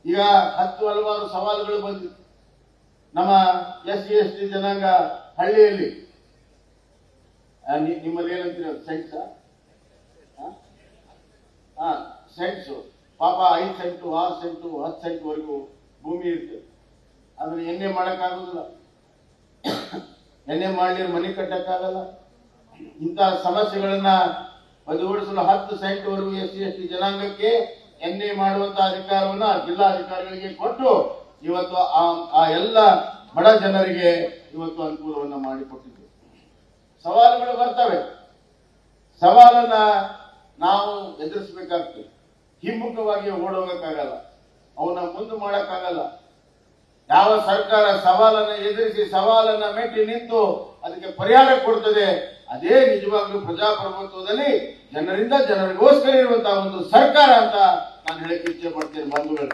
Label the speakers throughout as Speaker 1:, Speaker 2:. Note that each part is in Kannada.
Speaker 1: ಈಗ ಹತ್ತು ಹಲವಾರು ಸವಾಲುಗಳು ಬಂದಿವೆ ನಮ್ಮ ಎಸ್ ಸಿ ಎಸ್ ಟಿ ಜನಾಂಗ ಹಳ್ಳಿಯಲ್ಲಿ ಆ, ನಿ- ನಿಮ್ಮಲ್ಲಿ ಏನಂತೀರ ಸೆಂಟ್ಸ್ ಹಾ ಸೆಂಟ್ಸ್ ಪಾಪ ಐದು ಸೆಂಟು ಆರು ಸೆಂಟು ಹತ್ತು ಸೆಂಟ್ವರೆಗೂ ಭೂಮಿ ಇರ್ತದೆ ಅದನ್ನ ಎಣ್ಣೆ ಮಾಡಕ್ಕಾಗೋದಿಲ್ಲ ಎಣ್ಣೆ ಮಾಡಲಿರ ಮನೆ ಕಟ್ಟಕ್ಕಾಗಲ್ಲ ಇಂತಹ ಸಮಸ್ಯೆಗಳನ್ನ ಬದಿಗೊಳಿಸಲು ಹತ್ತು ಸೆಂಟ್ವರೆಗೂ ಎಸ್ ಸಿ ಎಸ್ ಟಿ ಜನಾಂಗಕ್ಕೆ ಎಣ್ಣೆ ಮಾಡುವಂತ ಅಧಿಕಾರವನ್ನ ಜಿಲ್ಲಾಧಿಕಾರಿಗಳಿಗೆ ಕೊಟ್ಟು ಇವತ್ತು ಆ ಆ ಎಲ್ಲ ಬಡ ಜನರಿಗೆ ಇವತ್ತು ಅನುಕೂಲವನ್ನ ಮಾಡಿಕೊಟ್ಟಿದ್ದೇವೆ ಸವಾಲುಗಳು ಬರ್ತವೆ ಸವಾಲನ್ನ ನಾವು ಎದುರಿಸಬೇಕಾಗ್ತದೆ ಹಿಮ್ಮುಖವಾಗಿ ಓಡೋಗಕ್ಕಾಗಲ್ಲ ಅವನ್ನ ಮುಂದೆ ಮಾಡಕ್ಕಾಗಲ್ಲ ಯಾವ ಸರ್ಕಾರ ಸವಾಲನ್ನ ಎದುರಿಸಿ ಸವಾಲನ್ನ ಮೆಟ್ಟಿ ನಿಂತು ಅದಕ್ಕೆ ಪರಿಹಾರ ಕೊಡ್ತದೆ ಅದೇ ನಿಜವಾಗ್ಲೂ ಪ್ರಜಾಪ್ರಭುತ್ವದಲ್ಲಿ ಜನರಿಂದ ಜನರಿಗೋಸ್ಕರ ಇರುವಂತಹ ಒಂದು ಸರ್ಕಾರ ಅಂತ ನಾನು ಹೇಳಕ್ಕೆ ಇಚ್ಛೆ ಪಡ್ತೇನೆ ಬಂಧುಗಳು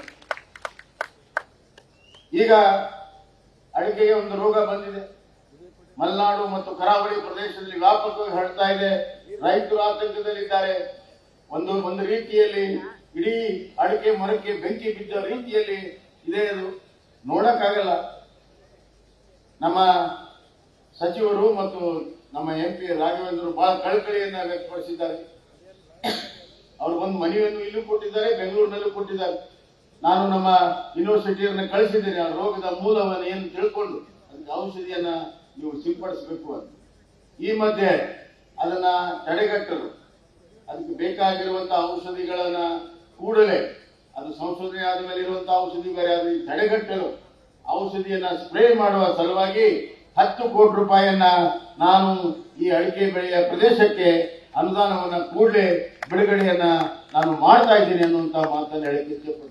Speaker 1: ಈಗ ಅಡಿಕೆಗೆ ಒಂದು ರೋಗ ಬಂದಿದೆ ಮಲೆನಾಡು ಮತ್ತು ಕರಾವಳಿ ಪ್ರದೇಶದಲ್ಲಿ ವ್ಯಾಪಕವಾಗಿ ಹರಡ್ತಾ ಇದೆ ರೈತರು ಆತಂಕದಲ್ಲಿದ್ದಾರೆ ಒಂದು ಒಂದು ರೀತಿಯಲ್ಲಿ ಇಡೀ ಅಡಿಕೆ ಮರಕ್ಕೆ ಬೆಂಕಿ ಬಿದ್ದ ರೀತಿಯಲ್ಲಿ ಇದೆ ಅದು ನೋಡಕ್ಕಾಗಲ್ಲ ನಮ್ಮ ಸಚಿವರು ಮತ್ತು ನಮ್ಮ ಎಂ ಪಿ ರಾಘವೇಂದ್ರ ಬಹಳ ಕಳಕಳಿಯನ್ನ ವ್ಯಕ್ತಪಡಿಸಿದ್ದಾರೆ ಅವರು ಒಂದು ಮನವಿಯನ್ನು ಇಲ್ಲೂ ಕೊಟ್ಟಿದ್ದಾರೆ ಬೆಂಗಳೂರಿನಲ್ಲೂ ಕೊಟ್ಟಿದ್ದಾರೆ ನಾನು ನಮ್ಮ ಯೂನಿವರ್ಸಿಟಿಯನ್ನ ಕಳಿಸಿದ್ದೇನೆ ಆ ರೋಗದ ಮೂಲವನ್ನು ಏನು ತಿಳ್ಕೊಂಡು ಅದಕ್ಕೆ ಔಷಧಿಯನ್ನ ನೀವು ಸಿಂಪಡಿಸಬೇಕು ಅಂತ ಈ ಮಧ್ಯೆ ಅದನ್ನ ತಡೆಗಟ್ಟಲು ಅದಕ್ಕೆ ಬೇಕಾಗಿರುವಂತಹ ಔಷಧಿಗಳನ್ನ ಕೂಡಲೇ ಅದು ಸಂಶೋಧನೆ ಆದ ಮೇಲೆ ಇರುವಂತಹ ಔಷಧಿ ಬೇರೆ ಅದು ತಡೆಗಟ್ಟಲು ಔಷಧಿಯನ್ನ ಸ್ಪ್ರೇ ಮಾಡುವ ಸಲುವಾಗಿ ಹತ್ತು ಕೋಟಿ ರೂಪಾಯಿಯನ್ನ ನಾನು ಈ ಅಡಿಕೆ ಬೆಳೆಯ ಪ್ರದೇಶಕ್ಕೆ ಅನುದಾನವನ್ನ ಕೂಡಲೇ ಬಿಡುಗಡೆಯನ್ನ ನಾನು ಮಾಡ್ತಾ ಇದ್ದೀನಿ ಅನ್ನುವಂತ ಮಾತನ್ನು ಹೇಳಕ್ಕೆ ಇಷ್ಟಪಡ್ತೀನಿ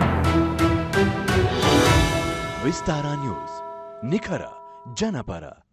Speaker 2: ವಿಸ್ತಾರ ನ್ಯೂಸ್ ನಿಖರ ಜನಪರ